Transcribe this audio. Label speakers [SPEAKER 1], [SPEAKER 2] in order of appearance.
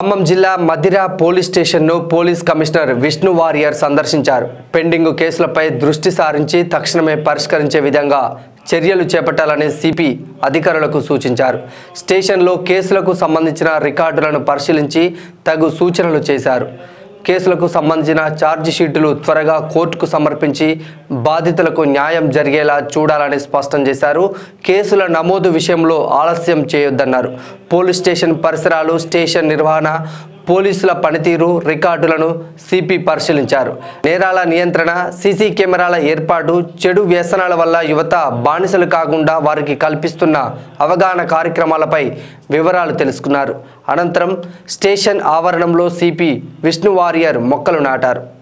[SPEAKER 1] ఖమ్మం జిల్లా మధిర పోలీస్ స్టేషన్ను police commissioner Vishnu Warrier సందర్శించారు పెండింగ్ కేసులపై దృష్టి సారించి తక్షణమే పరిష్కరించే విధంగా చర్యలు చేపట్టాలని సిపి అధికారులకు సూచించారు స్టేషన్లో కేసులకు సంబంధించిన రికార్డులను పరిశీలించి తగు సూచనలు చేశారు కేసులకు సంబంధించిన ఛార్జ్ షీటులు త్వరగా కోర్టుకు సమర్పించి బాధితులకు న్యాయం జరిగేలా చూడాలని స్పష్టం చేశారు కేసుల నమోదు విషయంలో ఆలస్యం చేయొద్దన్నారు పోలీస్ స్టేషన్ పరిసరాలు స్టేషన్ నిర్వహణ పోలీసుల పనితీరు రికార్డులను సిపి పరిశీలించారు నేరాల నియంత్రణ సీసీ కెమెరాల ఏర్పాటు చెడు వ్యసనాల వల్ల యువత బానిసలు కాకుండా వారికి కల్పిస్తున్న అవగాహన కార్యక్రమాలపై వివరాలు తెలుసుకున్నారు అనంతరం స్టేషన్ ఆవరణంలో సిపి విష్ణు వారియర్ మొక్కలు నాటారు